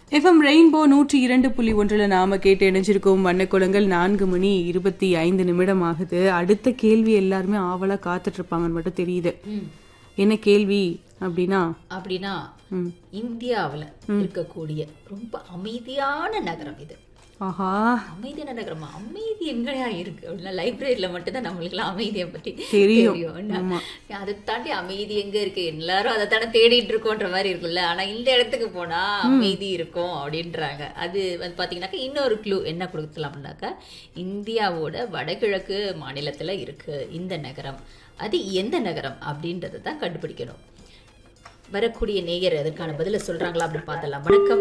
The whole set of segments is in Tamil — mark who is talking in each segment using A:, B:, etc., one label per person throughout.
A: எஃப்எம் ரெயின்போ நூற்றி இரண்டு புள்ளி ஒன்றில் நாம கேட்டு இணைஞ்சிருக்கோம் வண்ணக்குளங்கள் நான்கு மணி இருபத்தி ஐந்து நிமிடம் ஆகுது அடுத்த கேள்வி எல்லாருமே ஆவலா காத்துட்டு இருப்பாங்கன்னு மட்டும் தெரியுது என்ன கேள்வி அப்படின்னா
B: அப்படின்னா இந்தியாவுல இருக்கக்கூடிய ரொம்ப அமைதியான நகரம் இது
A: ஆஹா
B: அமைதியான நகரமா அமைதி எங்கயா இருக்கு அப்படின்னா லைப்ரரியில மட்டும்தான் நம்மளுக்குலாம் அமைதியை பத்தி
A: தெரியும்.
B: என்ன? அதை தாண்டி அமைதி எங்க இருக்கு எல்லாரும் அதை தானே தேடிட்டு இருக்கோன்ற மாதிரி இருக்குல்ல ஆனா இந்த இடத்துக்கு போனா அமைதி இருக்கும் அப்படின்றாங்க அது வந்து பாத்தீங்கன்னாக்கா இன்னொரு க்ளூ என்ன கொடுக்கலாம் அப்படின்னாக்கா இந்தியாவோட வடகிழக்கு மாநிலத்துல இருக்கு இந்த நகரம் அது எந்த நகரம் அப்படின்றத தான் கண்டுபிடிக்கணும் வரக்கூடிய நேயர் அதற்கான பதில சொல்றாங்களா அப்படின்னு பார்த்தலாம் வணக்கம்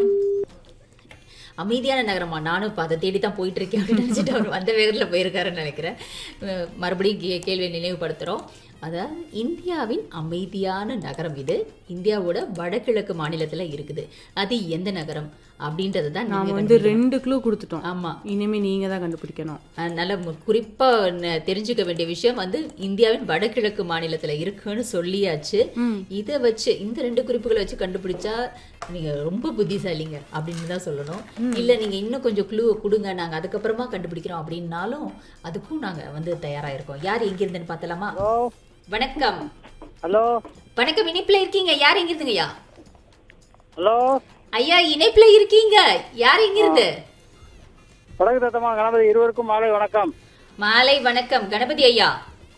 B: அமைதியான நகரமா நானும் இப்போ அதை தேடி தான் போயிட்டு இருக்கேன் அப்படின்னு நினச்சிட்டு அவர் வந்த வேகத்தில் போயிருக்காருன்னு நினைக்கிறேன் அஹ் மறுபடியும் கே கேள்வியை நினைவுபடுத்துகிறோம் அதாவது இந்தியாவின் அமைதியான நகரம் இது இந்தியாவோட வடகிழக்கு மாநிலத்தில் இருக்குது அது எந்த நகரம் அப்படின்றது தான்
A: நாம
B: நீங்க
A: வந்து ரெண்டு க்ளூ கொடுத்துட்டோம்
B: ஆமா
A: இனிமே நீங்க தான் கண்டுபிடிக்கணும்
B: அதனால மு- குறிப்பா ந- தெரிஞ்சுக்க வேண்டிய விஷயம் வந்து இந்தியாவின் வடகிழக்கு மாநிலத்துல இருக்குன்னு சொல்லியாச்சு இத வச்சு இந்த ரெண்டு குறிப்புகளை வச்சு கண்டுபிடிச்சா நீங்க ரொம்ப புத்திசாலிங்க அப்படின்னு தான் சொல்லணும் இல்ல நீங்க இன்னும் கொஞ்சம் க்ளூ கொடுங்க நாங்க அதுக்கப்புறமா கண்டுபிடிக்கிறோம் அப்படின்னாலும் அதுக்கும் நாங்க வந்து தயாரா இருக்கோம் யார் எங்க இருந்துன்னு பார்த்தலாமா வணக்கம்
C: ஹலோ
B: வணக்கம் இணைப்புல இருக்கீங்க யார் எங்க இருந்துங்கய்யா
C: ஹலோ
B: ஐயா இணைப்புல இருக்கீங்க யார் எங்க இருந்து
C: வடக்கு தத்தமா கணபதி இருவருக்கும் மாலை வணக்கம்
B: மாலை வணக்கம் கணபதி ஐயா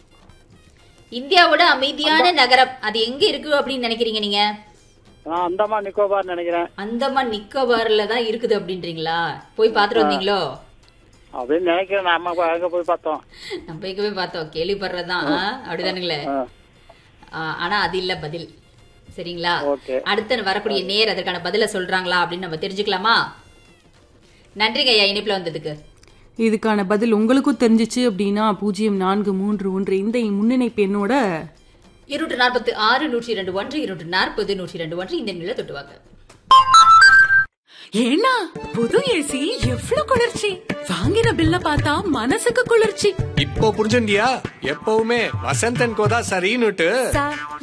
B: இந்தியாவோட அமைதியான நகரம் அது எங்க இருக்கு அப்படின்னு நினைக்கிறீங்க நீங்க
C: நான் அந்தமான் நிக்கோபார் நினைக்கிறேன்
B: அந்தமான் நிக்கோபார்ல தான் இருக்குது அப்படின்றீங்களா போய் பாத்துட்டு வந்தீங்களோ
C: அப்படின்னு நினைக்கிறேன் நாம ப- அங்க போய் பார்த்தோம்
B: நம்ம போய் பார்த்தோம் கேள்விப்படுறதுதான் ஆ, அப்படிதானுங்களே
C: ஆ,
B: ஆ, ஆனா அது இல்ல பதில் சரிங்களா
C: ஓகே
B: அடுத்த வரக்கூடிய நேர் அதற்கான பதில சொல்றாங்களா அப்படின்னு நம்ம தெரிஞ்சுக்கலாமா நன்றிங்க ஐயா இனிப்புல வந்ததுக்கு
A: இதுக்கான பதில் உங்களுக்கும் தெரிஞ்சிச்சு அப்படின்னா பூஜ்ஜியம் நான்கு மூன்று ஒன்று இந்த முன்னிணைப்பு என்னோட
B: இருநூற்று நாற்பத்தி ஆறு நூற்றி இரண்டு ஒன்று இருநூற்று நாற்பது நூற்றி இரண்டு ஒன்று இந்த நிலை தொட்டுவாங்க
D: ஏன்னா புது ஏசி எவ்வளவு குளிர்ச்சி வாங்கின பில்ல பார்த்தா மனசுக்கு குளிர்ச்சி
E: இப்போ புரிஞ்சுண்டியா எப்பவுமே வசந்தன் கோதா சரின்னுட்டு